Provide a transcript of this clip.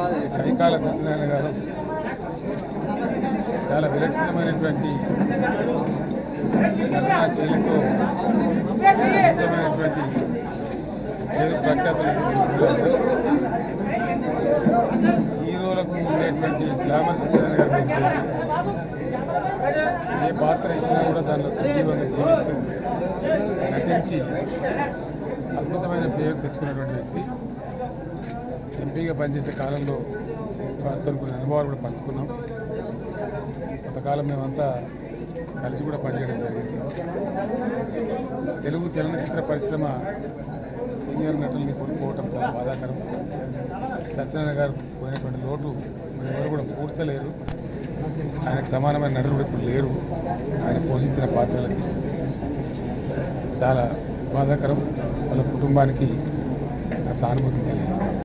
కైకాల సత్యనారాయణ గారు చాలా విలక్షణమైనటువంటి నటనా శైలితో అద్భుతమైనటువంటి పేరు ప్రఖ్యాతులైనటువంటి హీరోలకు ఉండేటువంటి గ్లామర్ సత్యనారాయణ గారు ఉండేది. ఏ పాత్ర ఇచ్చినా కూడా దానిలో సజీవంగా జీవిస్తూ నటించి అద్భుతమైన పేరు తెచ్చుకున్నటువంటి వ్యక్తి ఎంపీగా పనిచేసే కాలంలో వారితో కొన్ని అనుభవాలు కూడా పంచుకున్నాం కొంతకాలం మేమంతా కలిసి కూడా పనిచేయడం జరిగింది తెలుగు చలనచిత్ర పరిశ్రమ సీనియర్ నటుల్ని కోల్పోవటం చాలా బాధాకరం సత్యనారాయణ గారు పోయినటువంటి లోటు మరి ఎవరు కూడా పూడ్చలేరు ఆయనకు సమానమైన నటులు కూడా ఇప్పుడు లేరు ఆయన పోషించిన పాత్రలకి చాలా బాధాకరం వాళ్ళ కుటుంబానికి నా సానుభూతిని తెలియజేస్తాను